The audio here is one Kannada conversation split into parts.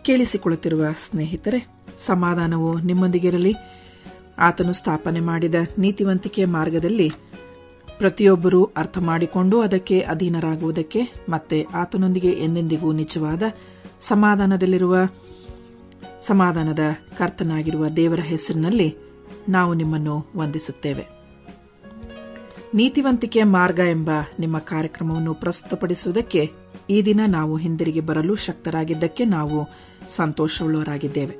ಕೇಳಿಸಿಕೊಳ್ಳುತ್ತಿರುವ ಸ್ನೇಹಿತರೆ ಸಮಾಧಾನವು ನಿಮ್ಮೊಂದಿಗಿರಲಿ ಆತನು ಸ್ಥಾಪನೆ ಮಾಡಿದ ನೀತಿವಂತಿಕೆಯ ಮಾರ್ಗದಲ್ಲಿ ಪ್ರತಿಯೊಬ್ಬರೂ ಅರ್ಥ ಮಾಡಿಕೊಂಡು ಅದಕ್ಕೆ ಅಧೀನರಾಗುವುದಕ್ಕೆ ಮತ್ತೆ ಆತನೊಂದಿಗೆ ಎಂದೆಂದಿಗೂ ನಿಜವಾದ ಸಮಾಧಾನದಲ್ಲಿರುವ ಸಮಾಧಾನದ ಕರ್ತನಾಗಿರುವ ದೇವರ ಹೆಸರಿನಲ್ಲಿ ನಾವು ನಿಮ್ಮನ್ನು ವಂದಿಸುತ್ತೇವೆ ನೀತಿವಂತಿಕೆಯ ಮಾರ್ಗ ಎಂಬ ನಿಮ್ಮ ಕಾರ್ಯಕ್ರಮವನ್ನು ಪ್ರಸ್ತುತಪಡಿಸುವುದಕ್ಕೆ ಈ ದಿನ ನಾವು ಹಿಂದಿರುಗಿ ಬರಲು ಶಕ್ತರಾಗಿದ್ದಕ್ಕೆ ನಾವು ಸಂತೋಷವುಳ್ಳವರಾಗಿದ್ದೇವೆ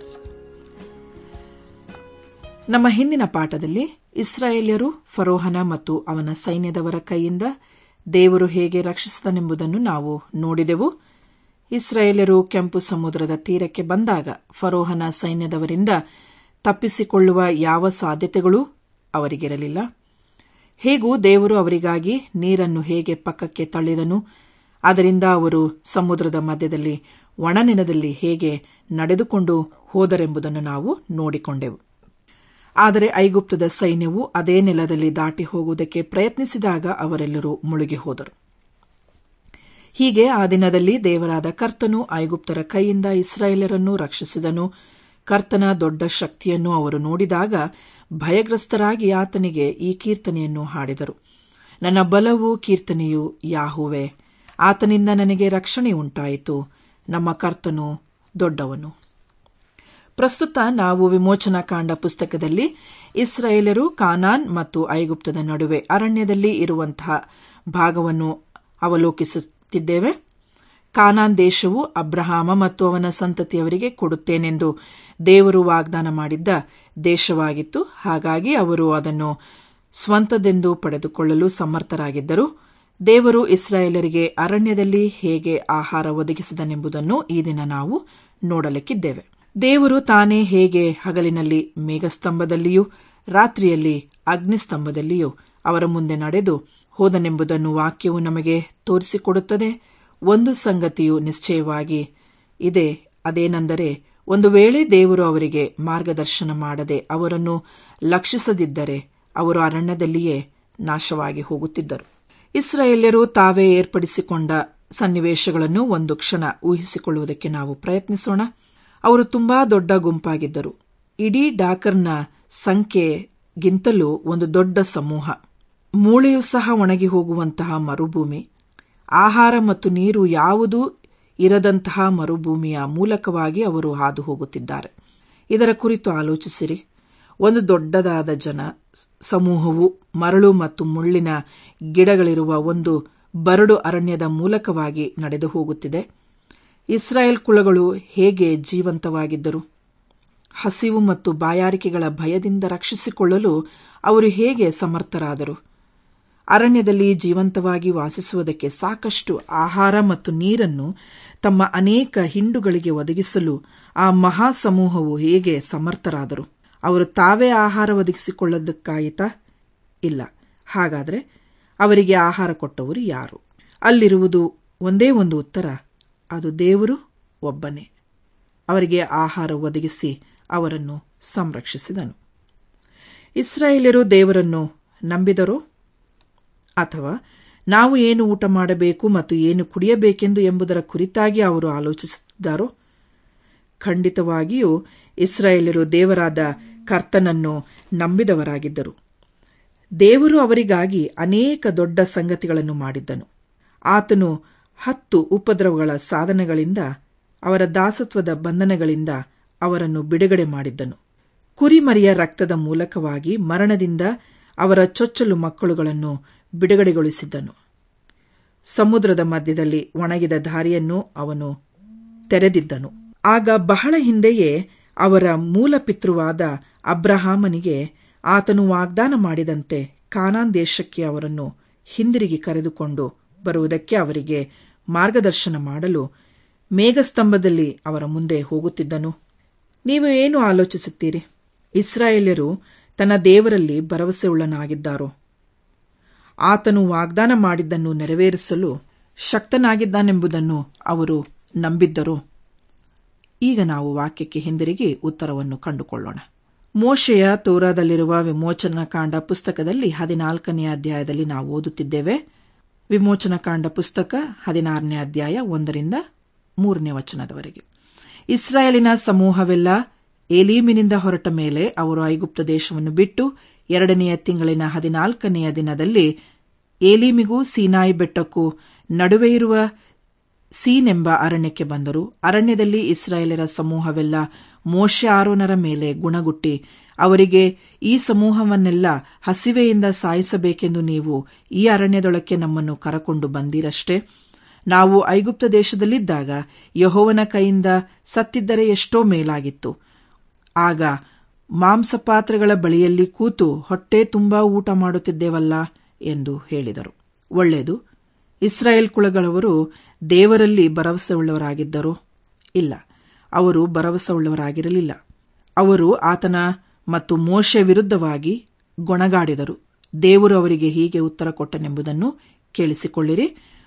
ನಮ್ಮ ಹಿಂದಿನ ಪಾಠದಲ್ಲಿ ಇಸ್ರಾಯೇಲ್ಯರು ಫರೋಹನ ಮತ್ತು ಅವನ ಸೈನ್ಯದವರ ಕೈಯಿಂದ ದೇವರು ಹೇಗೆ ರಕ್ಷಿಸಿದನೆಂಬುದನ್ನು ನಾವು ನೋಡಿದೆವು ಇಸ್ರಾಯೇಲ್ಯರು ಕೆಂಪು ಸಮುದ್ರದ ತೀರಕ್ಕೆ ಬಂದಾಗ ಫರೋಹನ ಸೈನ್ಯದವರಿಂದ ತಪ್ಪಿಸಿಕೊಳ್ಳುವ ಯಾವ ಸಾಧ್ಯತೆಗಳೂ ಅವರಿಗಿರಲಿಲ್ಲ ಹೇಗೂ ದೇವರು ಅವರಿಗಾಗಿ ನೀರನ್ನು ಹೇಗೆ ಪಕ್ಕಕ್ಕೆ ತಳ್ಳಿದನು ಅದರಿಂದ ಅವರು ಸಮುದ್ರದ ಮಧ್ಯದಲ್ಲಿ ಒಣನೆಲದಲ್ಲಿ ಹೇಗೆ ನಡೆದುಕೊಂಡು ಹೋದರೆಂಬುದನ್ನು ನಾವು ನೋಡಿಕೊಂಡೆವು ಆದರೆ ಐಗುಪ್ತದ ಸೈನ್ಯವು ಅದೇ ನೆಲದಲ್ಲಿ ದಾಟಿ ಹೋಗುವುದಕ್ಕೆ ಪ್ರಯತ್ನಿಸಿದಾಗ ಅವರೆಲ್ಲರೂ ಮುಳುಗಿ ಹೋದರು ಹೀಗೆ ಆ ದಿನದಲ್ಲಿ ದೇವರಾದ ಕರ್ತನು ಐಗುಪ್ತರ ಕೈಯಿಂದ ಇಸ್ರಾಯೇಲರನ್ನು ರಕ್ಷಿಸಿದನು ಕರ್ತನ ದೊಡ್ಡ ಶಕ್ತಿಯನ್ನು ಅವರು ನೋಡಿದಾಗ ಭಯಗ್ರಸ್ತರಾಗಿ ಆತನಿಗೆ ಈ ಕೀರ್ತನೆಯನ್ನು ಹಾಡಿದರು ನನ್ನ ಬಲವು ಕೀರ್ತನೆಯು ಯಾಹುವೆ ಆತನಿಂದ ನನಗೆ ರಕ್ಷಣೆ ಉಂಟಾಯಿತು ನಮ್ಮ ಕರ್ತನು ದೊಡ್ಡವನು ಪ್ರಸ್ತುತ ನಾವು ವಿಮೋಚನಾ ಕಾಂಡ ಪುಸ್ತಕದಲ್ಲಿ ಇಸ್ರಾಯೇಲರು ಕಾನಾನ್ ಮತ್ತು ಐಗುಪ್ತದ ನಡುವೆ ಅರಣ್ಯದಲ್ಲಿ ಇರುವಂತಹ ಭಾಗವನ್ನು ಅವಲೋಕಿಸುತ್ತಿದ್ದೇವೆ ಕಾನಾನ್ ದೇಶವು ಅಬ್ರಹಾಮ ಮತ್ತು ಅವನ ಸಂತತಿಯವರಿಗೆ ಕೊಡುತ್ತೇನೆಂದು ದೇವರು ವಾಗ್ದಾನ ಮಾಡಿದ್ದ ದೇಶವಾಗಿತ್ತು ಹಾಗಾಗಿ ಅವರು ಅದನ್ನು ಸ್ವಂತದೆಂದು ಪಡೆದುಕೊಳ್ಳಲು ಸಮರ್ಥರಾಗಿದ್ದರು ದೇವರು ಇಸ್ರಾಯೇಲರಿಗೆ ಅರಣ್ಯದಲ್ಲಿ ಹೇಗೆ ಆಹಾರ ಒದಗಿಸಿದನೆಂಬುದನ್ನು ಈ ದಿನ ನಾವು ನೋಡಲಿಕ್ಕಿದ್ದೇವೆ ದೇವರು ತಾನೇ ಹೇಗೆ ಹಗಲಿನಲ್ಲಿ ಮೇಘಸ್ತಂಭದಲ್ಲಿಯೂ ರಾತ್ರಿಯಲ್ಲಿ ಅಗ್ನಿಸ್ತಂಭದಲ್ಲಿಯೂ ಅವರ ಮುಂದೆ ನಡೆದು ಹೋದನೆಂಬುದನ್ನು ವಾಕ್ಯವು ನಮಗೆ ತೋರಿಸಿಕೊಡುತ್ತದೆ ಒಂದು ಸಂಗತಿಯು ನಿಶ್ಚಯವಾಗಿ ಇದೆ ಅದೇನೆಂದರೆ ಒಂದು ವೇಳೆ ದೇವರು ಅವರಿಗೆ ಮಾರ್ಗದರ್ಶನ ಮಾಡದೆ ಅವರನ್ನು ಲಕ್ಷಿಸದಿದ್ದರೆ ಅವರು ಅರಣ್ಯದಲ್ಲಿಯೇ ನಾಶವಾಗಿ ಹೋಗುತ್ತಿದ್ದರು ಇಸ್ರಾಯೇಲ್ಯರು ತಾವೇ ಏರ್ಪಡಿಸಿಕೊಂಡ ಸನ್ನಿವೇಶಗಳನ್ನು ಒಂದು ಕ್ಷಣ ಊಹಿಸಿಕೊಳ್ಳುವುದಕ್ಕೆ ನಾವು ಪ್ರಯತ್ನಿಸೋಣ ಅವರು ತುಂಬಾ ದೊಡ್ಡ ಗುಂಪಾಗಿದ್ದರು ಇಡೀ ಡಾಕರ್ನ ಸಂಖ್ಯೆಗಿಂತಲೂ ಒಂದು ದೊಡ್ಡ ಸಮೂಹ ಮೂಳೆಯೂ ಸಹ ಒಣಗಿ ಹೋಗುವಂತಹ ಮರುಭೂಮಿ ಆಹಾರ ಮತ್ತು ನೀರು ಯಾವುದೂ ಇರದಂತಹ ಮರುಭೂಮಿಯ ಮೂಲಕವಾಗಿ ಅವರು ಹಾದು ಹೋಗುತ್ತಿದ್ದಾರೆ ಇದರ ಕುರಿತು ಆಲೋಚಿಸಿರಿ ಒಂದು ದೊಡ್ಡದಾದ ಜನ ಸಮೂಹವು ಮರಳು ಮತ್ತು ಮುಳ್ಳಿನ ಗಿಡಗಳಿರುವ ಒಂದು ಬರಡು ಅರಣ್ಯದ ಮೂಲಕವಾಗಿ ನಡೆದು ಹೋಗುತ್ತಿದೆ ಇಸ್ರಾಯೇಲ್ ಕುಳಗಳು ಹೇಗೆ ಜೀವಂತವಾಗಿದ್ದರು ಹಸಿವು ಮತ್ತು ಬಾಯಾರಿಕೆಗಳ ಭಯದಿಂದ ರಕ್ಷಿಸಿಕೊಳ್ಳಲು ಅವರು ಹೇಗೆ ಸಮರ್ಥರಾದರು ಅರಣ್ಯದಲ್ಲಿ ಜೀವಂತವಾಗಿ ವಾಸಿಸುವುದಕ್ಕೆ ಸಾಕಷ್ಟು ಆಹಾರ ಮತ್ತು ನೀರನ್ನು ತಮ್ಮ ಅನೇಕ ಹಿಂಡುಗಳಿಗೆ ಒದಗಿಸಲು ಆ ಮಹಾ ಸಮೂಹವು ಹೇಗೆ ಸಮರ್ಥರಾದರು ಅವರು ತಾವೇ ಆಹಾರ ಒದಗಿಸಿಕೊಳ್ಳೋದಕ್ಕಾಯಿತಾ ಇಲ್ಲ ಹಾಗಾದರೆ ಅವರಿಗೆ ಆಹಾರ ಕೊಟ್ಟವರು ಯಾರು ಅಲ್ಲಿರುವುದು ಒಂದೇ ಒಂದು ಉತ್ತರ ಅದು ದೇವರು ಒಬ್ಬನೇ ಅವರಿಗೆ ಆಹಾರ ಒದಗಿಸಿ ಅವರನ್ನು ಸಂರಕ್ಷಿಸಿದನು ಇಸ್ರಾಯೇಲರು ದೇವರನ್ನು ನಂಬಿದರೋ ಅಥವಾ ನಾವು ಏನು ಊಟ ಮಾಡಬೇಕು ಮತ್ತು ಏನು ಕುಡಿಯಬೇಕೆಂದು ಎಂಬುದರ ಕುರಿತಾಗಿ ಅವರು ಆಲೋಚಿಸುತ್ತಿದ್ದಾರೋ ಖಂಡಿತವಾಗಿಯೂ ಇಸ್ರಾಯೇಲರು ದೇವರಾದ ಕರ್ತನನ್ನು ನಂಬಿದವರಾಗಿದ್ದರು ದೇವರು ಅವರಿಗಾಗಿ ಅನೇಕ ದೊಡ್ಡ ಸಂಗತಿಗಳನ್ನು ಮಾಡಿದ್ದನು ಆತನು ಹತ್ತು ಉಪದ್ರವಗಳ ಸಾಧನಗಳಿಂದ ಅವರ ದಾಸತ್ವದ ಬಂಧನಗಳಿಂದ ಅವರನ್ನು ಬಿಡುಗಡೆ ಮಾಡಿದ್ದನು ಕುರಿಮರಿಯ ರಕ್ತದ ಮೂಲಕವಾಗಿ ಮರಣದಿಂದ ಅವರ ಚೊಚ್ಚಲು ಮಕ್ಕಳುಗಳನ್ನು ಬಿಡುಗಡೆಗೊಳಿಸಿದ್ದನು ಸಮುದ್ರದ ಮಧ್ಯದಲ್ಲಿ ಒಣಗಿದ ದಾರಿಯನ್ನು ಅವನು ತೆರೆದಿದ್ದನು ಆಗ ಬಹಳ ಹಿಂದೆಯೇ ಅವರ ಮೂಲ ಪಿತೃವಾದ ಅಬ್ರಹಾಮನಿಗೆ ಆತನು ವಾಗ್ದಾನ ಮಾಡಿದಂತೆ ಕಾನಾನ್ ದೇಶಕ್ಕೆ ಅವರನ್ನು ಹಿಂದಿರುಗಿ ಕರೆದುಕೊಂಡು ಬರುವುದಕ್ಕೆ ಅವರಿಗೆ ಮಾರ್ಗದರ್ಶನ ಮಾಡಲು ಮೇಘಸ್ತಂಭದಲ್ಲಿ ಅವರ ಮುಂದೆ ಹೋಗುತ್ತಿದ್ದನು ನೀವು ಏನು ಆಲೋಚಿಸುತ್ತೀರಿ ಇಸ್ರಾಯೇಲ್ಯರು ತನ್ನ ದೇವರಲ್ಲಿ ಭರವಸೆಯುಳ್ಳನಾಗಿದ್ದಾರೋ ಆತನು ವಾಗ್ದಾನ ಮಾಡಿದ್ದನ್ನು ನೆರವೇರಿಸಲು ಶಕ್ತನಾಗಿದ್ದಾನೆಂಬುದನ್ನು ಅವರು ನಂಬಿದ್ದರು ಈಗ ನಾವು ವಾಕ್ಯಕ್ಕೆ ಹಿಂದಿರುಗಿ ಉತ್ತರವನ್ನು ಕಂಡುಕೊಳ್ಳೋಣ ಮೋಶೆಯ ತೋರಾದಲ್ಲಿರುವ ವಿಮೋಚನಕಾಂಡ ಪುಸ್ತಕದಲ್ಲಿ ಹದಿನಾಲ್ಕನೇ ಅಧ್ಯಾಯದಲ್ಲಿ ನಾವು ಓದುತ್ತಿದ್ದೇವೆ ವಿಮೋಚನಕಾಂಡ ಪುಸ್ತಕ ಹದಿನಾರನೇ ಅಧ್ಯಾಯ ಒಂದರಿಂದ ಮೂರನೇ ವಚನದವರೆಗೆ ಇಸ್ರಾಯೇಲಿನ ಸಮೂಹವೆಲ್ಲ ಏಲೀಮಿನಿಂದ ಹೊರಟ ಮೇಲೆ ಅವರು ಐಗುಪ್ತ ದೇಶವನ್ನು ಬಿಟ್ಟು ಎರಡನೆಯ ತಿಂಗಳಿನ ಹದಿನಾಲ್ಕನೆಯ ದಿನದಲ್ಲಿ ಏಲೀಮಿಗೂ ಸೀನಾಯಿ ಬೆಟ್ಟಕ್ಕೂ ನಡುವೆ ಇರುವ ಸೀನೆಂಬ ಅರಣ್ಯಕ್ಕೆ ಬಂದರು ಅರಣ್ಯದಲ್ಲಿ ಇಸ್ರಾಯೇಲರ ಸಮೂಹವೆಲ್ಲ ಮೋಶೆ ಆರೋನರ ಮೇಲೆ ಗುಣಗುಟ್ಟಿ ಅವರಿಗೆ ಈ ಸಮೂಹವನ್ನೆಲ್ಲ ಹಸಿವೆಯಿಂದ ಸಾಯಿಸಬೇಕೆಂದು ನೀವು ಈ ಅರಣ್ಯದೊಳಕ್ಕೆ ನಮ್ಮನ್ನು ಕರಕೊಂಡು ಬಂದಿರಷ್ಟೇ ನಾವು ಐಗುಪ್ತ ದೇಶದಲ್ಲಿದ್ದಾಗ ಯಹೋವನ ಕೈಯಿಂದ ಸತ್ತಿದ್ದರೆ ಎಷ್ಟೋ ಮೇಲಾಗಿತ್ತು ಆಗ ಮಾಂಸಪಾತ್ರೆಗಳ ಬಳಿಯಲ್ಲಿ ಕೂತು ಹೊಟ್ಟೆ ತುಂಬಾ ಊಟ ಮಾಡುತ್ತಿದ್ದೇವಲ್ಲ ಎಂದು ಹೇಳಿದರು ಒಳ್ಳೆಯದು ಇಸ್ರಾಯೇಲ್ ಕುಳಗಳವರು ದೇವರಲ್ಲಿ ಭರವಸೆಯುಳ್ಳವರಾಗಿದ್ದರು ಇಲ್ಲ ಅವರು ಭರವಸೆಯುಳ್ಳವರಾಗಿರಲಿಲ್ಲ ಅವರು ಆತನ ಮತ್ತು ಮೋಶೆ ವಿರುದ್ಧವಾಗಿ ಗೊಣಗಾಡಿದರು ದೇವರು ಅವರಿಗೆ ಹೀಗೆ ಉತ್ತರ ಕೊಟ್ಟನೆಂಬುದನ್ನು ಕೇಳಿಸಿಕೊಳ್ಳಿರಿ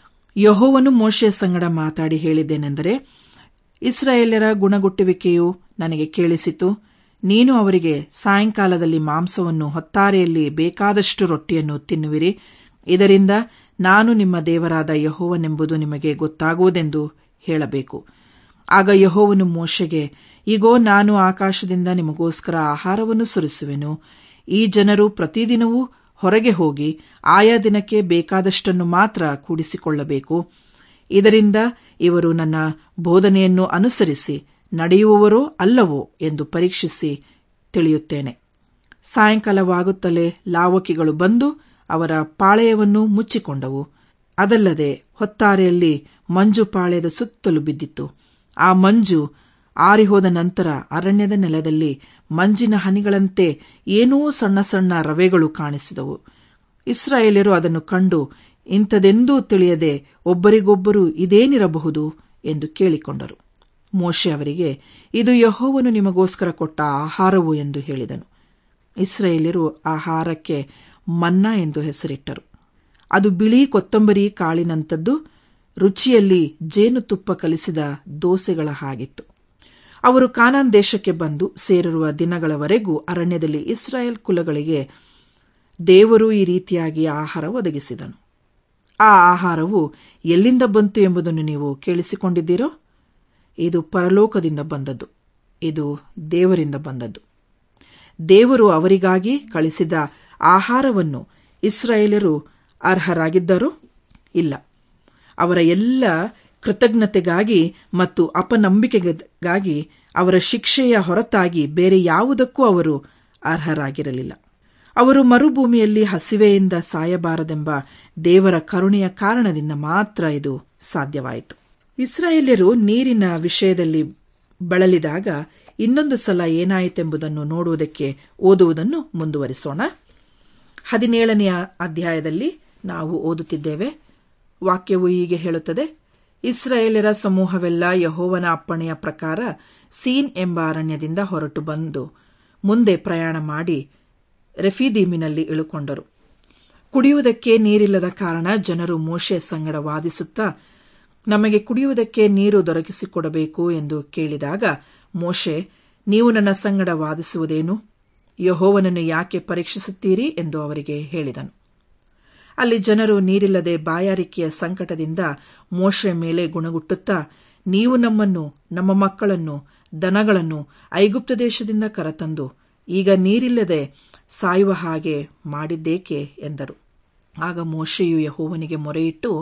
ಯಹೋವನು ಮೋಶೆಯ ಸಂಗಡ ಮಾತಾಡಿ ಹೇಳಿದ್ದೇನೆಂದರೆ ಇಸ್ರಾಯೇಲ್ಯರ ಗುಣಗುಟ್ಟುವಿಕೆಯು ನನಗೆ ಕೇಳಿಸಿತು ನೀನು ಅವರಿಗೆ ಸಾಯಂಕಾಲದಲ್ಲಿ ಮಾಂಸವನ್ನು ಹೊತ್ತಾರೆಯಲ್ಲಿ ಬೇಕಾದಷ್ಟು ರೊಟ್ಟಿಯನ್ನು ತಿನ್ನುವಿರಿ ಇದರಿಂದ ನಾನು ನಿಮ್ಮ ದೇವರಾದ ಯಹೋವನೆಂಬುದು ನಿಮಗೆ ಗೊತ್ತಾಗುವುದೆಂದು ಹೇಳಬೇಕು ಆಗ ಯಹೋವನು ಮೋಶೆಗೆ ಈಗೋ ನಾನು ಆಕಾಶದಿಂದ ನಿಮಗೋಸ್ಕರ ಆಹಾರವನ್ನು ಸುರಿಸುವೆನು ಈ ಜನರು ಪ್ರತಿದಿನವೂ ಹೊರಗೆ ಹೋಗಿ ಆಯಾ ದಿನಕ್ಕೆ ಬೇಕಾದಷ್ಟನ್ನು ಮಾತ್ರ ಕೂಡಿಸಿಕೊಳ್ಳಬೇಕು ಇದರಿಂದ ಇವರು ನನ್ನ ಬೋಧನೆಯನ್ನು ಅನುಸರಿಸಿ ನಡೆಯುವವರೋ ಅಲ್ಲವೋ ಎಂದು ಪರೀಕ್ಷಿಸಿ ತಿಳಿಯುತ್ತೇನೆ ಸಾಯಂಕಾಲವಾಗುತ್ತಲೇ ಲಾವಕಿಗಳು ಬಂದು ಅವರ ಪಾಳೆಯವನ್ನು ಮುಚ್ಚಿಕೊಂಡವು ಅದಲ್ಲದೆ ಹೊತ್ತಾರೆಯಲ್ಲಿ ಮಂಜು ಪಾಳೆಯದ ಸುತ್ತಲೂ ಬಿದ್ದಿತ್ತು ಆ ಮಂಜು ಆರಿಹೋದ ನಂತರ ಅರಣ್ಯದ ನೆಲದಲ್ಲಿ ಮಂಜಿನ ಹನಿಗಳಂತೆ ಏನೋ ಸಣ್ಣ ಸಣ್ಣ ರವೆಗಳು ಕಾಣಿಸಿದವು ಇಸ್ರಾಯೇಲರು ಅದನ್ನು ಕಂಡು ಇಂಥದೆಂದೂ ತಿಳಿಯದೆ ಒಬ್ಬರಿಗೊಬ್ಬರು ಇದೇನಿರಬಹುದು ಎಂದು ಕೇಳಿಕೊಂಡರು ಮೋಶೆ ಅವರಿಗೆ ಇದು ಯಹೋವನು ನಿಮಗೋಸ್ಕರ ಕೊಟ್ಟ ಆಹಾರವು ಎಂದು ಹೇಳಿದನು ಇಸ್ರಾಯೇಲರು ಆಹಾರಕ್ಕೆ ಮನ್ನಾ ಎಂದು ಹೆಸರಿಟ್ಟರು ಅದು ಬಿಳಿ ಕೊತ್ತಂಬರಿ ಕಾಳಿನಂಥದ್ದು ರುಚಿಯಲ್ಲಿ ಜೇನುತುಪ್ಪ ಕಲಿಸಿದ ದೋಸೆಗಳ ಹಾಗಿತ್ತು ಅವರು ಕಾನಾನ್ ದೇಶಕ್ಕೆ ಬಂದು ಸೇರಿರುವ ದಿನಗಳವರೆಗೂ ಅರಣ್ಯದಲ್ಲಿ ಇಸ್ರಾಯೇಲ್ ಕುಲಗಳಿಗೆ ದೇವರು ಈ ರೀತಿಯಾಗಿ ಆಹಾರ ಒದಗಿಸಿದನು ಆ ಆಹಾರವು ಎಲ್ಲಿಂದ ಬಂತು ಎಂಬುದನ್ನು ನೀವು ಕೇಳಿಸಿಕೊಂಡಿದ್ದೀರೋ ಇದು ಪರಲೋಕದಿಂದ ಬಂದದ್ದು ಇದು ದೇವರಿಂದ ಬಂದದ್ದು ದೇವರು ಅವರಿಗಾಗಿ ಕಳಿಸಿದ ಆಹಾರವನ್ನು ಇಸ್ರಾಯೇಲರು ಅರ್ಹರಾಗಿದ್ದರು ಇಲ್ಲ ಅವರ ಎಲ್ಲ ಕೃತಜ್ಞತೆಗಾಗಿ ಮತ್ತು ಅಪನಂಬಿಕೆಗಾಗಿ ಅವರ ಶಿಕ್ಷೆಯ ಹೊರತಾಗಿ ಬೇರೆ ಯಾವುದಕ್ಕೂ ಅವರು ಅರ್ಹರಾಗಿರಲಿಲ್ಲ ಅವರು ಮರುಭೂಮಿಯಲ್ಲಿ ಹಸಿವೆಯಿಂದ ಸಾಯಬಾರದೆಂಬ ದೇವರ ಕರುಣೆಯ ಕಾರಣದಿಂದ ಮಾತ್ರ ಇದು ಸಾಧ್ಯವಾಯಿತು ಇಸ್ರಾಯೇಲ್ಯರು ನೀರಿನ ವಿಷಯದಲ್ಲಿ ಬಳಲಿದಾಗ ಇನ್ನೊಂದು ಸಲ ಏನಾಯಿತೆಂಬುದನ್ನು ನೋಡುವುದಕ್ಕೆ ಓದುವುದನ್ನು ಮುಂದುವರಿಸೋಣ ಹದಿನೇಳನೆಯ ಅಧ್ಯಾಯದಲ್ಲಿ ನಾವು ಓದುತ್ತಿದ್ದೇವೆ ವಾಕ್ಯವು ಹೀಗೆ ಹೇಳುತ್ತದೆ ಇಸ್ರಾಯೇಲರ ಸಮೂಹವೆಲ್ಲ ಯಹೋವನ ಅಪ್ಪಣೆಯ ಪ್ರಕಾರ ಸೀನ್ ಎಂಬ ಅರಣ್ಯದಿಂದ ಹೊರಟು ಬಂದು ಮುಂದೆ ಪ್ರಯಾಣ ಮಾಡಿ ರೆಫಿದೀಮಿನಲ್ಲಿ ಇಳುಕೊಂಡರು ಕುಡಿಯುವುದಕ್ಕೆ ನೀರಿಲ್ಲದ ಕಾರಣ ಜನರು ಮೋಶೆ ಸಂಗಡ ವಾದಿಸುತ್ತಾ ನಮಗೆ ಕುಡಿಯುವುದಕ್ಕೆ ನೀರು ದೊರಕಿಸಿಕೊಡಬೇಕು ಎಂದು ಕೇಳಿದಾಗ ಮೋಶೆ ನೀವು ನನ್ನ ಸಂಗಡ ವಾದಿಸುವುದೇನು ಯಹೋವನನ್ನು ಯಾಕೆ ಪರೀಕ್ಷಿಸುತ್ತೀರಿ ಎಂದು ಅವರಿಗೆ ಹೇಳಿದನು ಅಲ್ಲಿ ಜನರು ನೀರಿಲ್ಲದೆ ಬಾಯಾರಿಕೆಯ ಸಂಕಟದಿಂದ ಮೋಶೆ ಮೇಲೆ ಗುಣಗುಟ್ಟುತ್ತಾ ನೀವು ನಮ್ಮನ್ನು ನಮ್ಮ ಮಕ್ಕಳನ್ನು ದನಗಳನ್ನು ಐಗುಪ್ತ ದೇಶದಿಂದ ಕರತಂದು ಈಗ ನೀರಿಲ್ಲದೆ ಸಾಯುವ ಹಾಗೆ ಮಾಡಿದ್ದೇಕೆ ಎಂದರು ಆಗ ಮೋಶೆಯು ಯಹೋವನಿಗೆ ಮೊರೆಯಿಟ್ಟು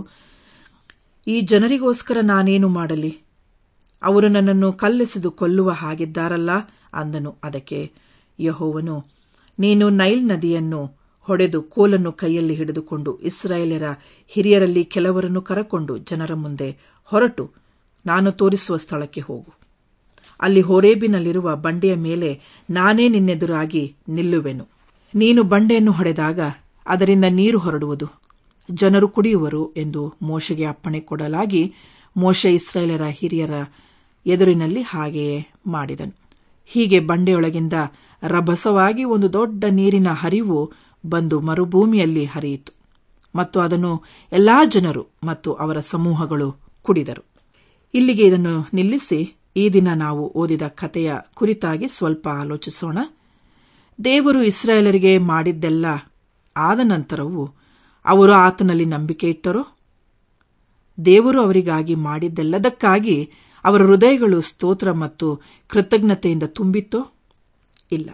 ಈ ಜನರಿಗೋಸ್ಕರ ನಾನೇನು ಮಾಡಲಿ ಅವರು ನನ್ನನ್ನು ಕಲ್ಲೆಸೆದು ಕೊಲ್ಲುವ ಹಾಗಿದ್ದಾರಲ್ಲ ಅಂದನು ಅದಕ್ಕೆ ಯಹೋವನು ನೀನು ನೈಲ್ ನದಿಯನ್ನು ಹೊಡೆದು ಕೋಲನ್ನು ಕೈಯಲ್ಲಿ ಹಿಡಿದುಕೊಂಡು ಇಸ್ರಾಯೇಲರ ಹಿರಿಯರಲ್ಲಿ ಕೆಲವರನ್ನು ಕರಕೊಂಡು ಜನರ ಮುಂದೆ ಹೊರಟು ನಾನು ತೋರಿಸುವ ಸ್ಥಳಕ್ಕೆ ಹೋಗು ಅಲ್ಲಿ ಹೋರೇಬಿನಲ್ಲಿರುವ ಬಂಡೆಯ ಮೇಲೆ ನಾನೇ ನಿನ್ನೆದುರಾಗಿ ನಿಲ್ಲುವೆನು ನೀನು ಬಂಡೆಯನ್ನು ಹೊಡೆದಾಗ ಅದರಿಂದ ನೀರು ಹೊರಡುವುದು ಜನರು ಕುಡಿಯುವರು ಎಂದು ಮೋಶೆಗೆ ಅಪ್ಪಣೆ ಕೊಡಲಾಗಿ ಮೋಶೆ ಇಸ್ರಾಯೇಲರ ಹಿರಿಯರ ಎದುರಿನಲ್ಲಿ ಹಾಗೆಯೇ ಮಾಡಿದನು ಹೀಗೆ ಬಂಡೆಯೊಳಗಿಂದ ರಭಸವಾಗಿ ಒಂದು ದೊಡ್ಡ ನೀರಿನ ಹರಿವು ಬಂದು ಮರುಭೂಮಿಯಲ್ಲಿ ಹರಿಯಿತು ಮತ್ತು ಅದನ್ನು ಎಲ್ಲಾ ಜನರು ಮತ್ತು ಅವರ ಸಮೂಹಗಳು ಕುಡಿದರು ಇಲ್ಲಿಗೆ ಇದನ್ನು ನಿಲ್ಲಿಸಿ ಈ ದಿನ ನಾವು ಓದಿದ ಕಥೆಯ ಕುರಿತಾಗಿ ಸ್ವಲ್ಪ ಆಲೋಚಿಸೋಣ ದೇವರು ಇಸ್ರಾಯೇಲರಿಗೆ ಮಾಡಿದ್ದೆಲ್ಲ ಆದ ನಂತರವೂ ಅವರು ಆತನಲ್ಲಿ ನಂಬಿಕೆ ಇಟ್ಟರೋ ದೇವರು ಅವರಿಗಾಗಿ ಮಾಡಿದ್ದೆಲ್ಲದಕ್ಕಾಗಿ ಅವರ ಹೃದಯಗಳು ಸ್ತೋತ್ರ ಮತ್ತು ಕೃತಜ್ಞತೆಯಿಂದ ತುಂಬಿತ್ತೋ ಇಲ್ಲ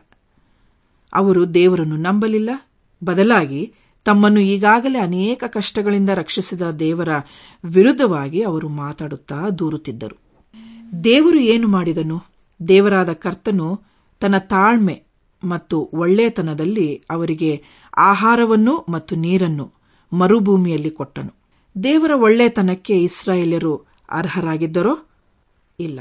ಅವರು ದೇವರನ್ನು ನಂಬಲಿಲ್ಲ ಬದಲಾಗಿ ತಮ್ಮನ್ನು ಈಗಾಗಲೇ ಅನೇಕ ಕಷ್ಟಗಳಿಂದ ರಕ್ಷಿಸಿದ ದೇವರ ವಿರುದ್ಧವಾಗಿ ಅವರು ಮಾತಾಡುತ್ತಾ ದೂರುತ್ತಿದ್ದರು ದೇವರು ಏನು ಮಾಡಿದನು ದೇವರಾದ ಕರ್ತನು ತನ್ನ ತಾಳ್ಮೆ ಮತ್ತು ಒಳ್ಳೆಯತನದಲ್ಲಿ ಅವರಿಗೆ ಆಹಾರವನ್ನು ಮತ್ತು ನೀರನ್ನು ಮರುಭೂಮಿಯಲ್ಲಿ ಕೊಟ್ಟನು ದೇವರ ಒಳ್ಳೆಯತನಕ್ಕೆ ಇಸ್ರಾಯೇಲ್ಯರು ಅರ್ಹರಾಗಿದ್ದರೋ ಇಲ್ಲ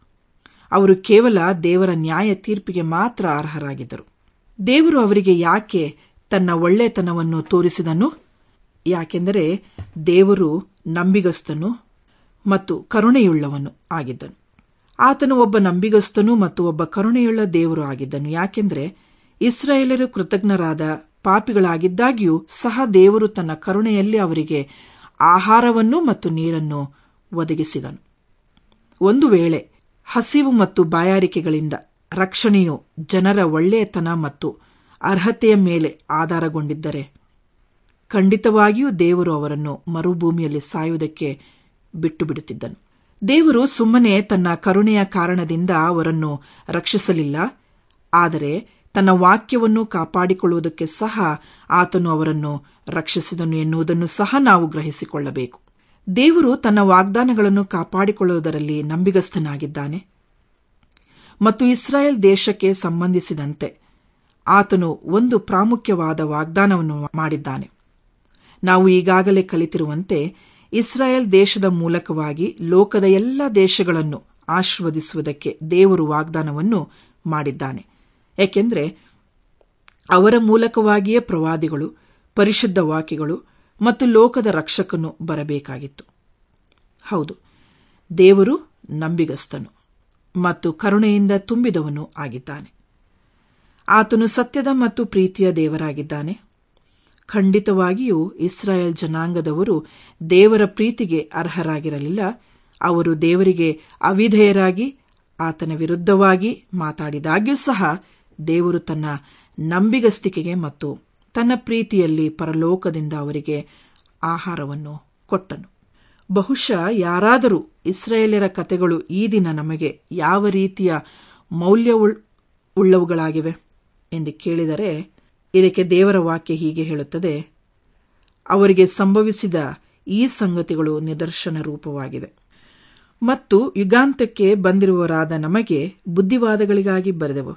ಅವರು ಕೇವಲ ದೇವರ ನ್ಯಾಯ ತೀರ್ಪಿಗೆ ಮಾತ್ರ ಅರ್ಹರಾಗಿದ್ದರು ದೇವರು ಅವರಿಗೆ ಯಾಕೆ ತನ್ನ ಒಳ್ಳೆತನವನ್ನು ತೋರಿಸಿದನು ಯಾಕೆಂದರೆ ದೇವರು ನಂಬಿಗಸ್ತನು ಮತ್ತು ಕರುಣೆಯುಳ್ಳವನು ಆಗಿದ್ದನು ಆತನು ಒಬ್ಬ ನಂಬಿಗಸ್ತನು ಮತ್ತು ಒಬ್ಬ ಕರುಣೆಯುಳ್ಳ ದೇವರು ಆಗಿದ್ದನು ಯಾಕೆಂದರೆ ಇಸ್ರಾಯೇಲರು ಕೃತಜ್ಞರಾದ ಪಾಪಿಗಳಾಗಿದ್ದಾಗ್ಯೂ ಸಹ ದೇವರು ತನ್ನ ಕರುಣೆಯಲ್ಲಿ ಅವರಿಗೆ ಆಹಾರವನ್ನು ಮತ್ತು ನೀರನ್ನು ಒದಗಿಸಿದನು ಒಂದು ವೇಳೆ ಹಸಿವು ಮತ್ತು ಬಾಯಾರಿಕೆಗಳಿಂದ ರಕ್ಷಣೆಯು ಜನರ ಒಳ್ಳೆಯತನ ಮತ್ತು ಅರ್ಹತೆಯ ಮೇಲೆ ಆಧಾರಗೊಂಡಿದ್ದರೆ ಖಂಡಿತವಾಗಿಯೂ ದೇವರು ಅವರನ್ನು ಮರುಭೂಮಿಯಲ್ಲಿ ಸಾಯುವುದಕ್ಕೆ ಬಿಟ್ಟು ಬಿಡುತ್ತಿದ್ದನು ದೇವರು ಸುಮ್ಮನೆ ತನ್ನ ಕರುಣೆಯ ಕಾರಣದಿಂದ ಅವರನ್ನು ರಕ್ಷಿಸಲಿಲ್ಲ ಆದರೆ ತನ್ನ ವಾಕ್ಯವನ್ನು ಕಾಪಾಡಿಕೊಳ್ಳುವುದಕ್ಕೆ ಸಹ ಆತನು ಅವರನ್ನು ರಕ್ಷಿಸಿದನು ಎನ್ನುವುದನ್ನು ಸಹ ನಾವು ಗ್ರಹಿಸಿಕೊಳ್ಳಬೇಕು ದೇವರು ತನ್ನ ವಾಗ್ದಾನಗಳನ್ನು ಕಾಪಾಡಿಕೊಳ್ಳುವುದರಲ್ಲಿ ನಂಬಿಗಸ್ತನಾಗಿದ್ದಾನೆ ಮತ್ತು ಇಸ್ರಾಯೇಲ್ ದೇಶಕ್ಕೆ ಸಂಬಂಧಿಸಿದಂತೆ ಆತನು ಒಂದು ಪ್ರಾಮುಖ್ಯವಾದ ವಾಗ್ದಾನವನ್ನು ಮಾಡಿದ್ದಾನೆ ನಾವು ಈಗಾಗಲೇ ಕಲಿತಿರುವಂತೆ ಇಸ್ರಾಯೇಲ್ ದೇಶದ ಮೂಲಕವಾಗಿ ಲೋಕದ ಎಲ್ಲ ದೇಶಗಳನ್ನು ಆಶೀರ್ವದಿಸುವುದಕ್ಕೆ ದೇವರು ವಾಗ್ದಾನವನ್ನು ಮಾಡಿದ್ದಾನೆ ಏಕೆಂದರೆ ಅವರ ಮೂಲಕವಾಗಿಯೇ ಪ್ರವಾದಿಗಳು ಪರಿಶುದ್ಧ ವಾಕ್ಯಗಳು ಮತ್ತು ಲೋಕದ ರಕ್ಷಕನು ಬರಬೇಕಾಗಿತ್ತು ಹೌದು ದೇವರು ನಂಬಿಗಸ್ತನು ಮತ್ತು ಕರುಣೆಯಿಂದ ತುಂಬಿದವನು ಆಗಿದ್ದಾನೆ ಆತನು ಸತ್ಯದ ಮತ್ತು ಪ್ರೀತಿಯ ದೇವರಾಗಿದ್ದಾನೆ ಖಂಡಿತವಾಗಿಯೂ ಇಸ್ರಾಯೇಲ್ ಜನಾಂಗದವರು ದೇವರ ಪ್ರೀತಿಗೆ ಅರ್ಹರಾಗಿರಲಿಲ್ಲ ಅವರು ದೇವರಿಗೆ ಅವಿಧೇಯರಾಗಿ ಆತನ ವಿರುದ್ಧವಾಗಿ ಮಾತಾಡಿದಾಗ್ಯೂ ಸಹ ದೇವರು ತನ್ನ ನಂಬಿಗಸ್ತಿಕೆಗೆ ಮತ್ತು ತನ್ನ ಪ್ರೀತಿಯಲ್ಲಿ ಪರಲೋಕದಿಂದ ಅವರಿಗೆ ಆಹಾರವನ್ನು ಕೊಟ್ಟನು ಬಹುಶಃ ಯಾರಾದರೂ ಇಸ್ರಾಯೇಲ್ಯರ ಕತೆಗಳು ಈ ದಿನ ನಮಗೆ ಯಾವ ರೀತಿಯ ಮೌಲ್ಯವುಳ್ಳವುಗಳಾಗಿವೆ ಎಂದು ಕೇಳಿದರೆ ಇದಕ್ಕೆ ದೇವರ ವಾಕ್ಯ ಹೀಗೆ ಹೇಳುತ್ತದೆ ಅವರಿಗೆ ಸಂಭವಿಸಿದ ಈ ಸಂಗತಿಗಳು ನಿದರ್ಶನ ರೂಪವಾಗಿವೆ ಮತ್ತು ಯುಗಾಂತಕ್ಕೆ ಬಂದಿರುವವರಾದ ನಮಗೆ ಬುದ್ಧಿವಾದಗಳಿಗಾಗಿ ಬರೆದವು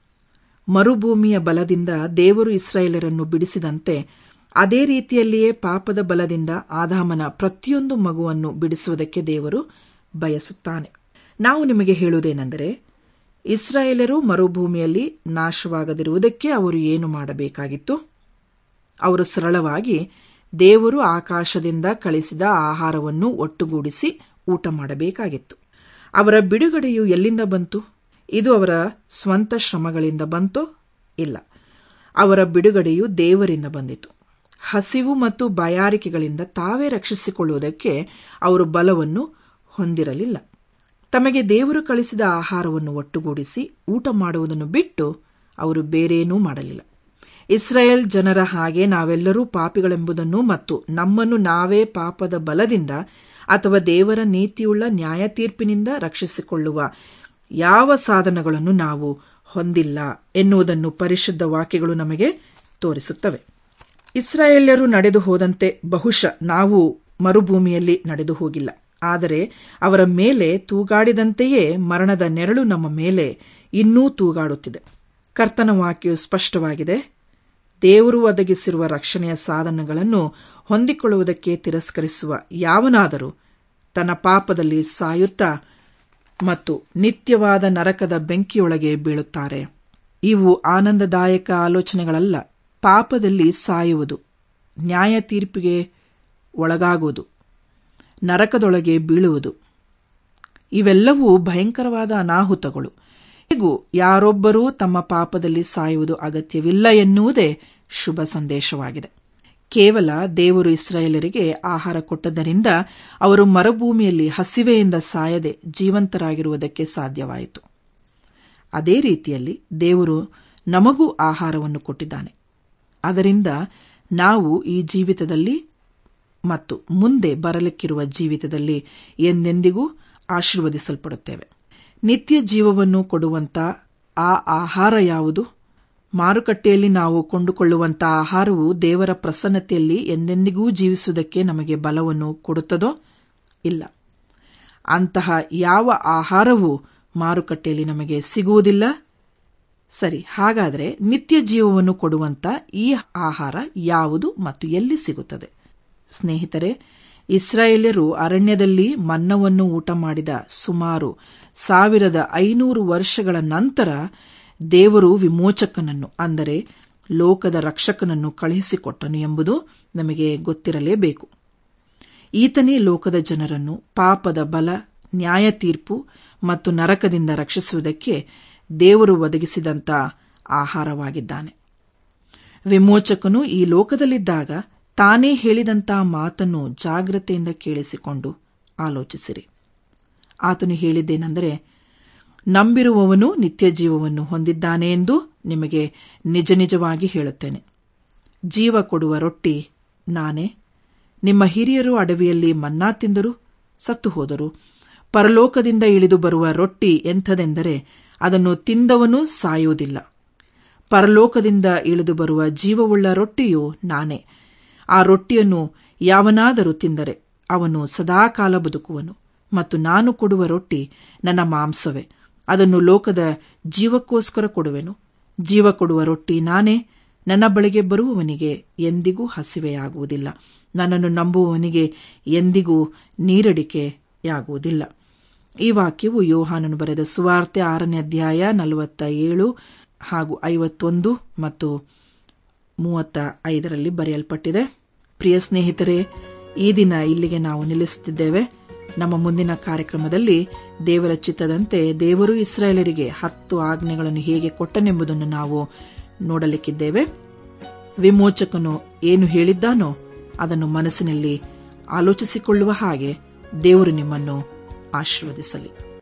ಮರುಭೂಮಿಯ ಬಲದಿಂದ ದೇವರು ಇಸ್ರಾಯೇಲರನ್ನು ಬಿಡಿಸಿದಂತೆ ಅದೇ ರೀತಿಯಲ್ಲಿಯೇ ಪಾಪದ ಬಲದಿಂದ ಆದಾಮನ ಪ್ರತಿಯೊಂದು ಮಗುವನ್ನು ಬಿಡಿಸುವುದಕ್ಕೆ ದೇವರು ಬಯಸುತ್ತಾನೆ ನಾವು ನಿಮಗೆ ಹೇಳುವುದೇನೆಂದರೆ ಇಸ್ರಾಯೇಲರು ಮರುಭೂಮಿಯಲ್ಲಿ ನಾಶವಾಗದಿರುವುದಕ್ಕೆ ಅವರು ಏನು ಮಾಡಬೇಕಾಗಿತ್ತು ಅವರು ಸರಳವಾಗಿ ದೇವರು ಆಕಾಶದಿಂದ ಕಳಿಸಿದ ಆಹಾರವನ್ನು ಒಟ್ಟುಗೂಡಿಸಿ ಊಟ ಮಾಡಬೇಕಾಗಿತ್ತು ಅವರ ಬಿಡುಗಡೆಯು ಎಲ್ಲಿಂದ ಬಂತು ಇದು ಅವರ ಸ್ವಂತ ಶ್ರಮಗಳಿಂದ ಬಂತೋ ಇಲ್ಲ ಅವರ ಬಿಡುಗಡೆಯು ದೇವರಿಂದ ಬಂದಿತು ಹಸಿವು ಮತ್ತು ಬಾಯಾರಿಕೆಗಳಿಂದ ತಾವೇ ರಕ್ಷಿಸಿಕೊಳ್ಳುವುದಕ್ಕೆ ಅವರು ಬಲವನ್ನು ಹೊಂದಿರಲಿಲ್ಲ ತಮಗೆ ದೇವರು ಕಳಿಸಿದ ಆಹಾರವನ್ನು ಒಟ್ಟುಗೂಡಿಸಿ ಊಟ ಮಾಡುವುದನ್ನು ಬಿಟ್ಟು ಅವರು ಬೇರೇನೂ ಮಾಡಲಿಲ್ಲ ಇಸ್ರಾಯೇಲ್ ಜನರ ಹಾಗೆ ನಾವೆಲ್ಲರೂ ಪಾಪಿಗಳೆಂಬುದನ್ನು ಮತ್ತು ನಮ್ಮನ್ನು ನಾವೇ ಪಾಪದ ಬಲದಿಂದ ಅಥವಾ ದೇವರ ನೀತಿಯುಳ್ಳ ನ್ಯಾಯ ತೀರ್ಪಿನಿಂದ ರಕ್ಷಿಸಿಕೊಳ್ಳುವ ಯಾವ ಸಾಧನಗಳನ್ನು ನಾವು ಹೊಂದಿಲ್ಲ ಎನ್ನುವುದನ್ನು ಪರಿಶುದ್ಧ ವಾಕ್ಯಗಳು ನಮಗೆ ತೋರಿಸುತ್ತವೆ ಇಸ್ರಾಯೇಲ್ಯರು ನಡೆದು ಹೋದಂತೆ ಬಹುಶಃ ನಾವು ಮರುಭೂಮಿಯಲ್ಲಿ ನಡೆದು ಹೋಗಿಲ್ಲ ಆದರೆ ಅವರ ಮೇಲೆ ತೂಗಾಡಿದಂತೆಯೇ ಮರಣದ ನೆರಳು ನಮ್ಮ ಮೇಲೆ ಇನ್ನೂ ತೂಗಾಡುತ್ತಿದೆ ಕರ್ತನ ವಾಕ್ಯವು ಸ್ಪಷ್ಟವಾಗಿದೆ ದೇವರು ಒದಗಿಸಿರುವ ರಕ್ಷಣೆಯ ಸಾಧನಗಳನ್ನು ಹೊಂದಿಕೊಳ್ಳುವುದಕ್ಕೆ ತಿರಸ್ಕರಿಸುವ ಯಾವನಾದರೂ ತನ್ನ ಪಾಪದಲ್ಲಿ ಸಾಯುತ್ತಾ ಮತ್ತು ನಿತ್ಯವಾದ ನರಕದ ಬೆಂಕಿಯೊಳಗೆ ಬೀಳುತ್ತಾರೆ ಇವು ಆನಂದದಾಯಕ ಆಲೋಚನೆಗಳಲ್ಲ ಪಾಪದಲ್ಲಿ ಸಾಯುವುದು ನ್ಯಾಯ ತೀರ್ಪಿಗೆ ಒಳಗಾಗುವುದು ನರಕದೊಳಗೆ ಬೀಳುವುದು ಇವೆಲ್ಲವೂ ಭಯಂಕರವಾದ ಅನಾಹುತಗಳು ಹೇಗೂ ಯಾರೊಬ್ಬರೂ ತಮ್ಮ ಪಾಪದಲ್ಲಿ ಸಾಯುವುದು ಅಗತ್ಯವಿಲ್ಲ ಎನ್ನುವುದೇ ಶುಭ ಸಂದೇಶವಾಗಿದೆ ಕೇವಲ ದೇವರು ಇಸ್ರಾಯೇಲರಿಗೆ ಆಹಾರ ಕೊಟ್ಟದ್ದರಿಂದ ಅವರು ಮರುಭೂಮಿಯಲ್ಲಿ ಹಸಿವೆಯಿಂದ ಸಾಯದೆ ಜೀವಂತರಾಗಿರುವುದಕ್ಕೆ ಸಾಧ್ಯವಾಯಿತು ಅದೇ ರೀತಿಯಲ್ಲಿ ದೇವರು ನಮಗೂ ಆಹಾರವನ್ನು ಕೊಟ್ಟಿದ್ದಾನೆ ಅದರಿಂದ ನಾವು ಈ ಜೀವಿತದಲ್ಲಿ ಮತ್ತು ಮುಂದೆ ಬರಲಿಕ್ಕಿರುವ ಜೀವಿತದಲ್ಲಿ ಎಂದೆಂದಿಗೂ ಆಶೀರ್ವದಿಸಲ್ಪಡುತ್ತೇವೆ ನಿತ್ಯ ಜೀವವನ್ನು ಕೊಡುವಂತ ಆ ಆಹಾರ ಯಾವುದು ಮಾರುಕಟ್ಟೆಯಲ್ಲಿ ನಾವು ಕೊಂಡುಕೊಳ್ಳುವಂತಹ ಆಹಾರವು ದೇವರ ಪ್ರಸನ್ನತೆಯಲ್ಲಿ ಎಂದೆಂದಿಗೂ ಜೀವಿಸುವುದಕ್ಕೆ ನಮಗೆ ಬಲವನ್ನು ಕೊಡುತ್ತದೋ ಇಲ್ಲ ಅಂತಹ ಯಾವ ಆಹಾರವೂ ಮಾರುಕಟ್ಟೆಯಲ್ಲಿ ನಮಗೆ ಸಿಗುವುದಿಲ್ಲ ಸರಿ ಹಾಗಾದರೆ ನಿತ್ಯ ಜೀವವನ್ನು ಕೊಡುವಂತ ಈ ಆಹಾರ ಯಾವುದು ಮತ್ತು ಎಲ್ಲಿ ಸಿಗುತ್ತದೆ ಸ್ನೇಹಿತರೆ ಇಸ್ರಾಯೇಲ್ಯರು ಅರಣ್ಯದಲ್ಲಿ ಮನ್ನವನ್ನು ಊಟ ಮಾಡಿದ ಸುಮಾರು ಸಾವಿರದ ಐನೂರು ವರ್ಷಗಳ ನಂತರ ದೇವರು ವಿಮೋಚಕನನ್ನು ಅಂದರೆ ಲೋಕದ ರಕ್ಷಕನನ್ನು ಕಳುಹಿಸಿಕೊಟ್ಟನು ಎಂಬುದು ನಮಗೆ ಗೊತ್ತಿರಲೇಬೇಕು ಈತನೇ ಲೋಕದ ಜನರನ್ನು ಪಾಪದ ಬಲ ನ್ಯಾಯ ತೀರ್ಪು ಮತ್ತು ನರಕದಿಂದ ರಕ್ಷಿಸುವುದಕ್ಕೆ ದೇವರು ಒದಗಿಸಿದಂತ ಆಹಾರವಾಗಿದ್ದಾನೆ ವಿಮೋಚಕನು ಈ ಲೋಕದಲ್ಲಿದ್ದಾಗ ತಾನೇ ಹೇಳಿದಂತ ಮಾತನ್ನು ಜಾಗ್ರತೆಯಿಂದ ಕೇಳಿಸಿಕೊಂಡು ಆಲೋಚಿಸಿರಿ ಆತನು ಹೇಳಿದ್ದೇನೆಂದರೆ ನಂಬಿರುವವನು ನಿತ್ಯ ಜೀವವನ್ನು ಹೊಂದಿದ್ದಾನೆ ಎಂದು ನಿಮಗೆ ನಿಜ ನಿಜವಾಗಿ ಹೇಳುತ್ತೇನೆ ಜೀವ ಕೊಡುವ ರೊಟ್ಟಿ ನಾನೇ ನಿಮ್ಮ ಹಿರಿಯರು ಅಡವಿಯಲ್ಲಿ ಮನ್ನಾ ತಿಂದರು ಸತ್ತು ಹೋದರು ಪರಲೋಕದಿಂದ ಇಳಿದು ಬರುವ ರೊಟ್ಟಿ ಎಂಥದೆಂದರೆ ಅದನ್ನು ತಿಂದವನು ಸಾಯುವುದಿಲ್ಲ ಪರಲೋಕದಿಂದ ಇಳಿದು ಬರುವ ಜೀವವುಳ್ಳ ರೊಟ್ಟಿಯು ನಾನೇ ಆ ರೊಟ್ಟಿಯನ್ನು ಯಾವನಾದರೂ ತಿಂದರೆ ಅವನು ಸದಾಕಾಲ ಬದುಕುವನು ಮತ್ತು ನಾನು ಕೊಡುವ ರೊಟ್ಟಿ ನನ್ನ ಮಾಂಸವೇ ಅದನ್ನು ಲೋಕದ ಜೀವಕ್ಕೋಸ್ಕರ ಕೊಡುವೆನು ಜೀವ ಕೊಡುವ ರೊಟ್ಟಿ ನಾನೇ ನನ್ನ ಬಳಿಗೆ ಬರುವವನಿಗೆ ಎಂದಿಗೂ ಹಸಿವೆಯಾಗುವುದಿಲ್ಲ ನನ್ನನ್ನು ನಂಬುವವನಿಗೆ ಎಂದಿಗೂ ನೀರಡಿಕೆಯಾಗುವುದಿಲ್ಲ ಈ ವಾಕ್ಯವು ಯೋಹಾನನು ಬರೆದ ಸುವಾರ್ತೆ ಆರನೇ ಅಧ್ಯಾಯ ನಲವತ್ತ ಏಳು ಹಾಗೂ ಐವತ್ತೊಂದು ಮತ್ತು ಮೂವತ್ತ ಐದರಲ್ಲಿ ಬರೆಯಲ್ಪಟ್ಟಿದೆ ಪ್ರಿಯ ಸ್ನೇಹಿತರೆ ಈ ದಿನ ಇಲ್ಲಿಗೆ ನಾವು ನಿಲ್ಲಿಸುತ್ತಿದ್ದೇವೆ ನಮ್ಮ ಮುಂದಿನ ಕಾರ್ಯಕ್ರಮದಲ್ಲಿ ದೇವರ ಚಿತ್ತದಂತೆ ದೇವರು ಇಸ್ರಾಯೇಲರಿಗೆ ಹತ್ತು ಆಜ್ಞೆಗಳನ್ನು ಹೇಗೆ ಕೊಟ್ಟನೆಂಬುದನ್ನು ನಾವು ನೋಡಲಿಕ್ಕಿದ್ದೇವೆ ವಿಮೋಚಕನು ಏನು ಹೇಳಿದ್ದಾನೋ ಅದನ್ನು ಮನಸ್ಸಿನಲ್ಲಿ ಆಲೋಚಿಸಿಕೊಳ್ಳುವ ಹಾಗೆ ದೇವರು ನಿಮ್ಮನ್ನು ಆಶೀರ್ವದಿಸಲಿ